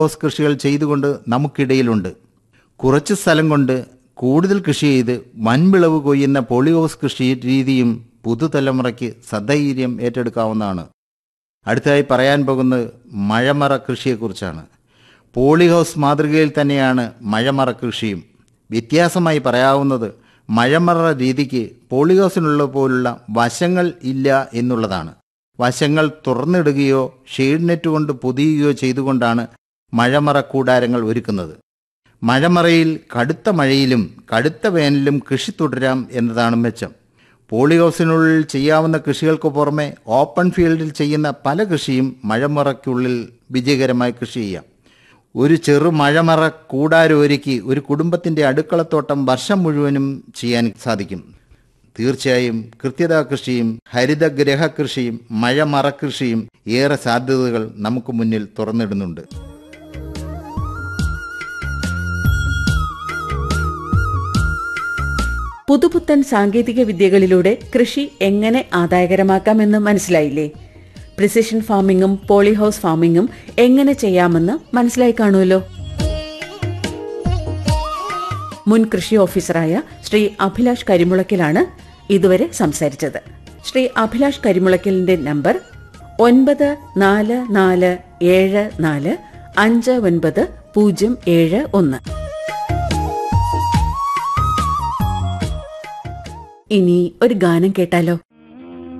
house കൃഷികൾ ചെയ്തുകൊണ്ട് നമുക്കിടയിലുണ്ട് കുറച്ച് സ്ഥലം കൊണ്ട് കൂടുതൽ കൃഷി ചെയ്ത് വൻവിളവ് കൊയ്യുന്ന പോളിഹൗസ് കൃഷി രീതിയും പുതുതലമുറയ്ക്ക് സധൈര്യം ഏറ്റെടുക്കാവുന്നതാണ് അടുത്തതായി പറയാൻ പോകുന്നത് മഴമറ കൃഷിയെക്കുറിച്ചാണ് പോളിഹൗസ് മാതൃകയിൽ തന്നെയാണ് മഴമറ കൃഷിയും വ്യത്യാസമായി പറയാവുന്നത് മഴമറ രീതിക്ക് പോളിഹൗസിനുള്ള പോലുള്ള വശങ്ങൾ ഇല്ല എന്നുള്ളതാണ് വശങ്ങൾ തുറന്നിടുകയോ ഷെയ്ഡ് നെറ്റ് കൊണ്ട് പൊതിയുകയോ ചെയ്തുകൊണ്ടാണ് മഴമറ കൂടാരങ്ങൾ ഒരുക്കുന്നത് മഴമറയിൽ കടുത്ത മഴയിലും കടുത്ത വേനലിലും കൃഷി തുടരാം എന്നതാണ് മെച്ചം പോളിഹൗസിനുള്ളിൽ ചെയ്യാവുന്ന കൃഷികൾക്ക് പുറമെ ഓപ്പൺ ഫീൽഡിൽ ചെയ്യുന്ന പല കൃഷിയും മഴമറയ്ക്കുള്ളിൽ വിജയകരമായി കൃഷി ചെയ്യാം ഒരു ചെറു മഴമറ കൂടാരൊരുക്കി ഒരു കുടുംബത്തിൻ്റെ അടുക്കളത്തോട്ടം വർഷം മുഴുവനും ചെയ്യാൻ സാധിക്കും തീർച്ചയായും കൃത്യതാ കൃഷിയും ഹരിതഗ്രഹ കൃഷിയും മഴമറ കൃഷിയും ഏറെ സാധ്യതകൾ നമുക്ക് മുന്നിൽ തുറന്നിടുന്നുണ്ട് പുതുപുത്തൻ സാങ്കേതിക വിദ്യകളിലൂടെ കൃഷി എങ്ങനെ ആദായകരമാക്കാമെന്ന് മനസ്സിലായില്ലേ പ്രിസിഷൻ ഫാമിംഗും പോളിഹൗസ് ഫാമിംഗും എങ്ങനെ ചെയ്യാമെന്ന് മനസ്സിലായി കാണുമല്ലോ മുൻ കൃഷി ഓഫീസറായ ശ്രീ അഭിലാഷ് കരിമുളക്കിലാണ് ഇതുവരെ സംസാരിച്ചത് ശ്രീ അഭിലാഷ് കരിമുളക്കലിന്റെ നമ്പർ ഒൻപത് നാല് നാല് ഏഴ് നാല് അഞ്ച് ഒൻപത് പൂജ്യം ഏഴ് ഒന്ന് ഇനി ഒരു ഗാനം കേട്ടാലോ